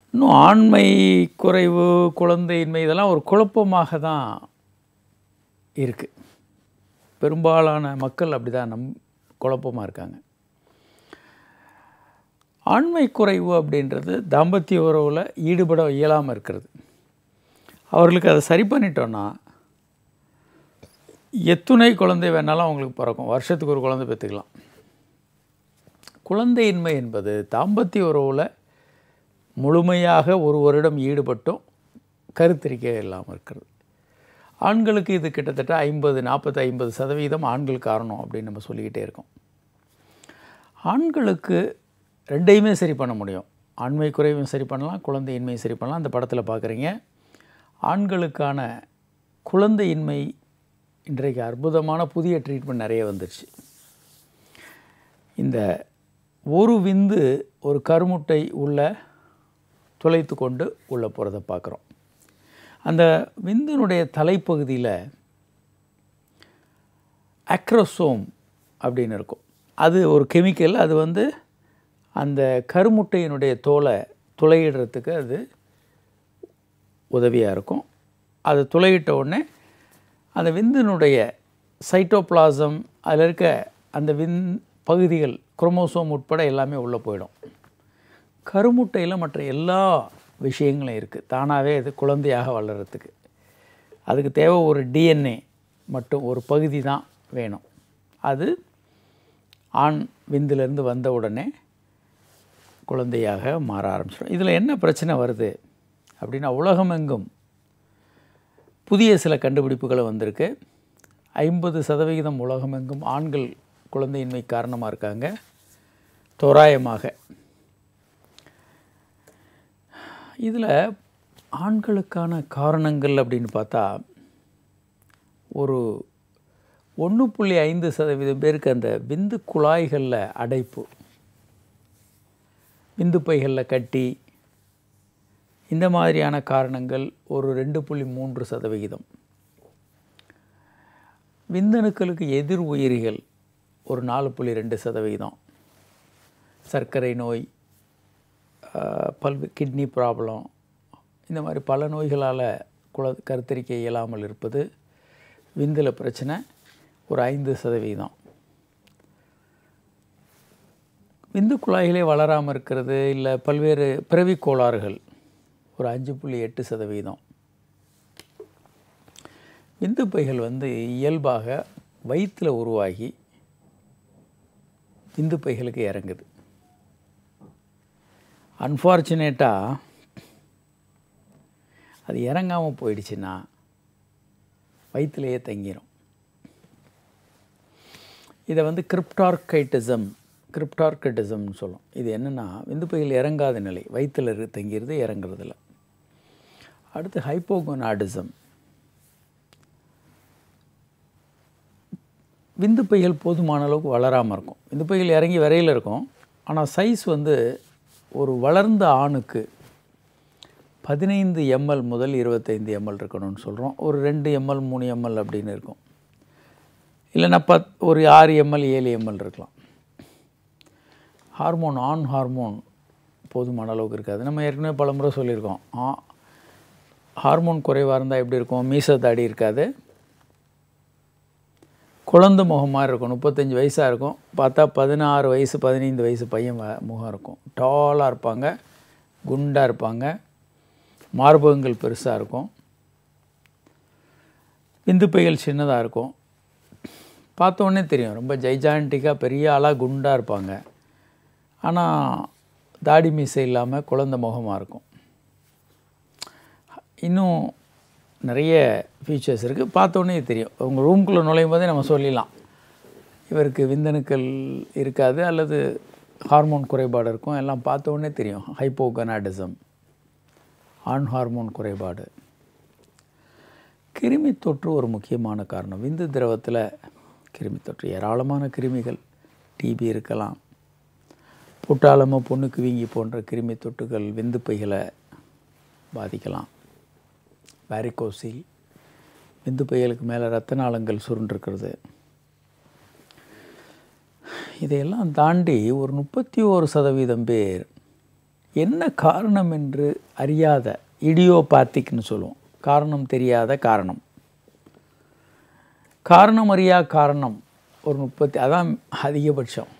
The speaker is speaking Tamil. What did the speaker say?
இன்னும் ஆண்மை குறைவு குழந்தையின்மை இதெல்லாம் ஒரு குழப்பமாக தான் இருக்குது பெரும்பாலான மக்கள் அப்படி தான் நம் குழப்பமாக இருக்காங்க ஆண்மை குறைவு அப்படின்றது தாம்பத்திய உறவில் ஈடுபட இயலாமல் இருக்கிறது அவர்களுக்கு அதை சரி பண்ணிட்டோன்னா எத்துணை குழந்தை வேணாலும் அவங்களுக்கு பிறக்கும் வருஷத்துக்கு ஒரு குழந்தை பெற்றுக்கலாம் குழந்தையின்மை என்பது தாம்பத்திய உறவில் முழுமையாக ஒரு வருடம் ஈடுபட்டும் கருத்தரிக்கை இல்லாமல் இருக்கிறது ஆண்களுக்கு இது கிட்டத்தட்ட ஐம்பது நாற்பது ஐம்பது சதவீதம் ஆண்கள் காரணம் அப்படின்னு நம்ம சொல்லிக்கிட்டே இருக்கோம் ஆண்களுக்கு ரெண்டையுமே சரி பண்ண முடியும் ஆண்மை குறைவையும் சரி பண்ணலாம் குழந்தையின்மையும் சரி பண்ணலாம் அந்த படத்தில் பார்க்குறீங்க ஆண்களுக்கான குழந்தையின்மை இன்றைக்கு அற்புதமான புதிய ட்ரீட்மெண்ட் நிறைய வந்துருச்சு இந்த ஒரு விந்து ஒரு கருமுட்டை உள்ள துளைத்து கொண்டு உள்ளே போகிறத பார்க்குறோம் அந்த விந்தினுடைய தலைப்பகுதியில் அக்ரோசோம் அப்படின்னு இருக்கும் அது ஒரு கெமிக்கல் அது வந்து அந்த கருமுட்டையினுடைய தோலை துளையிடுறதுக்கு அது உதவியாக இருக்கும் அது துளையிட்ட உடனே அந்த விந்தினுடைய சைட்டோபிளாசம் அதில் இருக்க அந்த விந் பகுதிகள் குரோமோசோம் உட்பட எல்லாமே உள்ளே போயிடும் கருமுட்டையில் மற்ற எல்லா விஷயங்களும் இருக்குது தானாகவே அது குழந்தையாக வளர்கிறதுக்கு அதுக்கு தேவை ஒரு டிஎன்ஏ மட்டும் ஒரு பகுதி தான் வேணும் அது ஆண் விந்திலிருந்து வந்த உடனே குழந்தையாக மாற ஆரம்பிச்சிடும் இதில் என்ன பிரச்சனை வருது அப்படின்னா உலகமெங்கும் புதிய சில கண்டுபிடிப்புகள் வந்திருக்கு ஐம்பது சதவிகிதம் உலகமெங்கும் ஆண்கள் குழந்தையின்மை காரணமாக இருக்காங்க தோராயமாக இதில் ஆண்களுக்கான காரணங்கள் அப்படின்னு பார்த்தா ஒரு ஒன்று புள்ளி ஐந்து சதவீதம் பேருக்கு அந்த விந்து குழாய்களில் அடைப்பு விந்து பைகளில் கட்டி இந்த மாதிரியான காரணங்கள் ஒரு ரெண்டு புள்ளி மூன்று சதவிகிதம் விந்தணுக்களுக்கு எதிர் உயிரிகள் ஒரு நாலு புள்ளி ரெண்டு சதவிகிதம் சர்க்கரை நோய் பல்வே கிட்னி ப்ராப்ளம் இந்த மாதிரி பல நோய்களால் குல கருத்தரிக்க இயலாமல் இருப்பது விந்தில் பிரச்சனை ஒரு ஐந்து சதவீதம் விந்து குழாய்களே வளராமல் இருக்கிறது இல்லை பல்வேறு பிறவி கோளாறுகள் ஒரு அஞ்சு புள்ளி எட்டு சதவீதம் விந்து பைகள் வந்து இயல்பாக வயிற்றில் உருவாகி விந்து பைகளுக்கு இறங்குது அன்ஃபார்ச்சுனேட்டாக அது இறங்காமல் போயிடுச்சுன்னா வயிற்றுலையே தங்கிடும் இதை வந்து கிரிப்டார்கைட்டிசம் கிரிப்டார்கைட்டிசம்னு சொல்லும் இது என்னென்னா விந்து பையில் இறங்காத நிலை வயிற்றில் இரு தங்கிடுது இறங்குறதில்ல அடுத்து ஹைப்போகோனாடிசம் விந்து பைகள் போதுமான அளவுக்கு வளராமல் இருக்கும் விந்து பைகள் இறங்கி வரையில் இருக்கும் ஆனால் சைஸ் வந்து ஒரு வளர்ந்த ஆணுக்கு பதினைந்து எம்எல் முதல் இருபத்தைந்து எம்எல் இருக்கணும்னு சொல்கிறோம் ஒரு ரெண்டு எம்எல் மூணு எம்எல் அப்படின்னு இருக்கும் இல்லைன்னா பத் ஒரு ஆறு எம்எல் ஏழு எம்எல் இருக்கலாம் ஹார்மோன் ஆண் ஹார்மோன் போதுமான அளவுக்கு இருக்காது நம்ம ஏற்கனவே பல முறை சொல்லியிருக்கோம் ஆ ஹார்மோன் குறைவாக இருந்தால் எப்படி இருக்கும் மீச தாடி இருக்காது குழந்த முகம் மாதிரி இருக்கும் முப்பத்தஞ்சு வயசாக இருக்கும் பார்த்தா பதினாறு வயசு பதினைந்து வயசு பையன் முகம் இருக்கும் டாலாக இருப்பாங்க குண்டாக இருப்பாங்க மார்பகங்கள் பெருசாக இருக்கும் விந்து பைகள் சின்னதாக இருக்கும் பார்த்தோன்னே தெரியும் ரொம்ப ஜைஜான்டிக்காக பெரிய ஆளாக குண்டாக இருப்பாங்க ஆனால் தாடி மீசை இல்லாமல் குழந்த முகமாக இருக்கும் இன்னும் நிறைய ஃபீச்சர்ஸ் இருக்குது பார்த்தோன்னே தெரியும் உங்கள் ரூம்குள்ளே நுழையும் போதே நம்ம சொல்லிடலாம் இவருக்கு விந்தணுக்கள் இருக்காது அல்லது ஹார்மோன் குறைபாடு இருக்கும் எல்லாம் பார்த்தோன்னே தெரியும் ஹைப்போகனாடிசம் ஆண் ஹார்மோன் குறைபாடு கிருமி தொற்று ஒரு முக்கியமான காரணம் விந்து திரவத்தில் கிருமி தொற்று ஏராளமான கிருமிகள் டிபி இருக்கலாம் புட்டாளமோ பொண்ணுக்கு வீங்கி போன்ற கிருமி தொற்றுகள் விந்து பைகளை பாதிக்கலாம் வேரிகோசில் விந்து பைகளுக்கு மேலே ரத்த நாளங்கள் சுருண்டிருக்கிறது இதையெல்லாம் தாண்டி ஒரு முப்பத்தி ஓரு சதவீதம் பேர் என்ன காரணம் என்று அறியாத இடியோபாத்திக்னு சொல்லுவோம் காரணம் தெரியாத காரணம் காரணம் அறியா காரணம் ஒரு முப்பத்தி அதான் அதிகபட்சம்